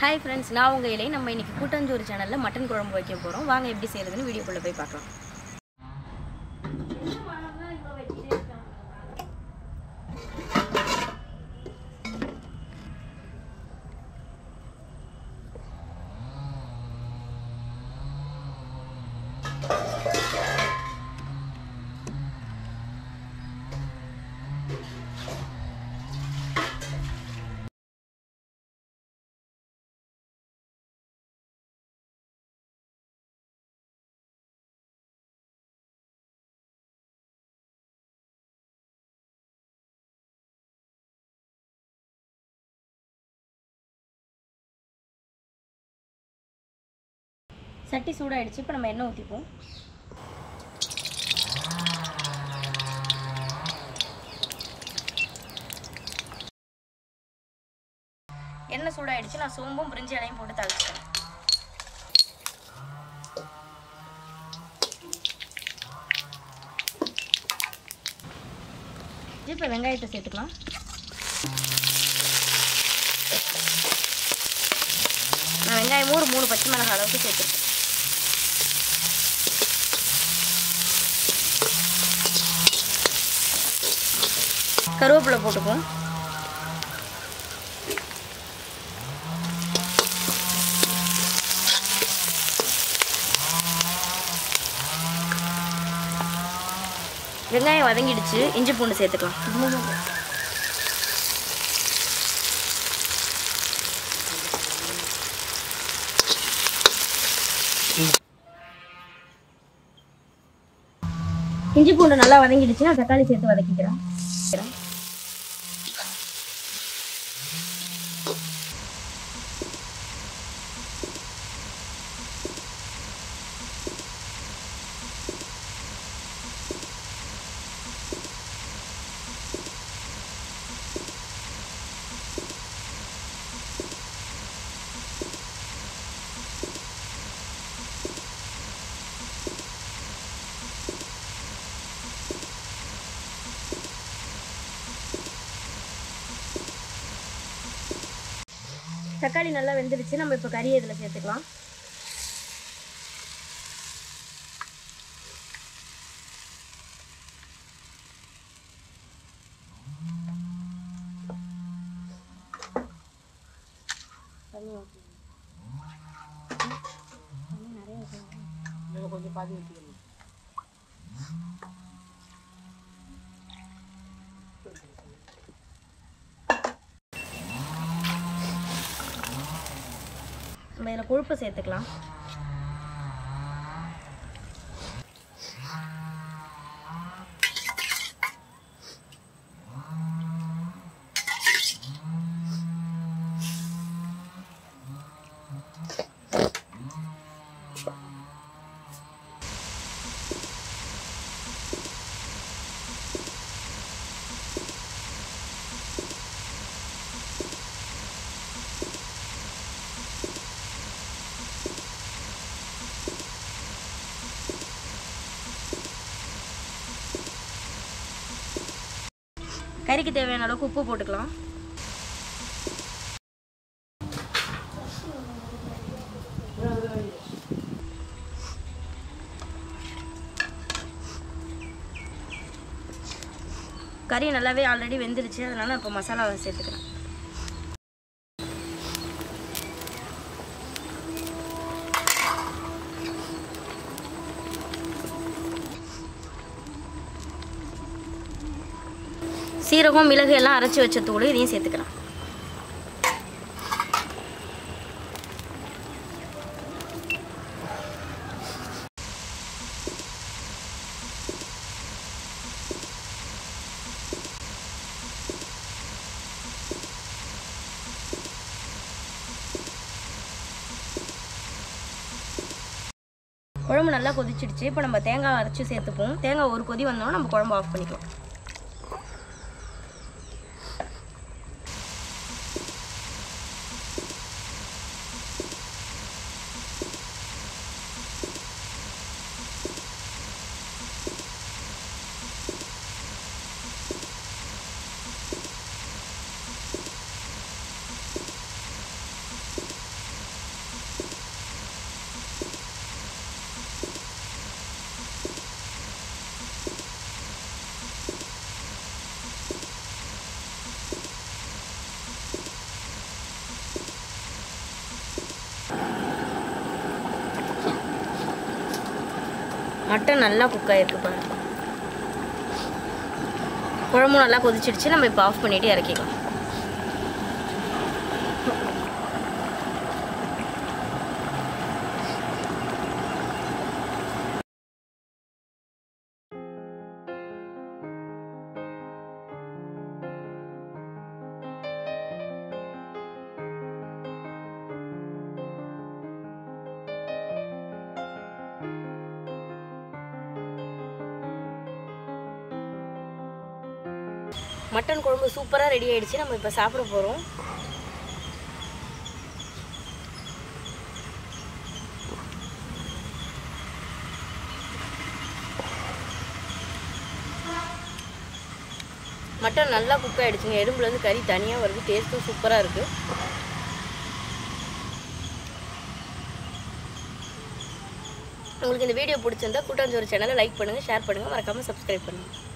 hi friends நான் உங்கள் இலை நம்ம இன்னைக்கு கூட்டஞ்சோறு சேனலில் மட்டன் குழம்பு வைக்க போகிறோம் வாங்க எப்படி செய்யறதுன்னு வீடியோக்குள்ளே போய் பார்க்கலாம் சட்டி சூடாயிடுச்சு இப்போ நம்ம எண்ணெய் ஊற்றிப்போம் எண்ணெய் சூடாயிடுச்சு நான் சோம்பும் பிரிஞ்சி இலையும் போட்டு தாளிச்சிட்டேன் இப்போ வெங்காயத்தை சேர்த்துக்கலாம் நான் வெங்காயமும் ஒரு மூணு பச்சை மிளகாய் அளவுக்கு சேர்த்துருக்கேன் கருவேப்பிலை போட்டுக்குவோம் வெங்காயம் வதங்கிடுச்சு இஞ்சி பூண்டு சேர்த்துக்கலாம் இஞ்சி பூண்டு நல்லா வதங்கிடுச்சு நான் தக்காளி சேர்த்து வதக்கிக்கிறேன் தக்காளி நல்லா வெந்துடுச்சு நம்ம இப்போ கறியை இதில் சேர்த்துக்கலாம் கொஞ்சம் பாதி ஊற்றிக்கணும் நம்ம இதில் கொழுப்பு சேர்த்துக்கலாம் கறிக்கு தேவையான அளவுக்கு உப்பு போட்டுக்கலாம் கறி நல்லாவே ஆல்ரெடி வெந்துருச்சு அதனால இப்போ மசாலாவை சேர்த்துக்கிறேன் சீரகம் மிளகு எல்லாம் அரைச்சி வச்ச தூள் இதையும் சேர்த்துக்கலாம் குழம்பு நல்லா கொதிச்சிடுச்சு இப்போ நம்ம தேங்காய் அரைச்சி சேர்த்துப்போம் தேங்காய் ஒரு கொதி வந்தோன்னா நம்ம குழம்பு ஆஃப் பண்ணிக்கலாம் மட்டன் நல்லா குக் ஆகிருக்கு பாருங்க குழம்பும் நல்லா கொதிச்சிடுச்சு நம்ம இப்போ ஆஃப் பண்ணிட்டு இறக்கிக்கலாம் மட்டன் குழம்பு சூப்பராக ரெடி ஆயிடுச்சு நம்ம இப்போ சாப்பிட போகிறோம் மட்டன் நல்லா குக் ஆகிடுச்சுங்க எறும்புலேருந்து கறி தனியாக வருது டேஸ்ட்டும் சூப்பராக இருக்குது உங்களுக்கு இந்த வீடியோ பிடிச்சிருந்தா கூட்டாஞ்சோறு சேனலை லைக் பண்ணுங்கள் ஷேர் பண்ணுங்கள் மறக்காமல் சப்ஸ்கிரைப் பண்ணுங்கள்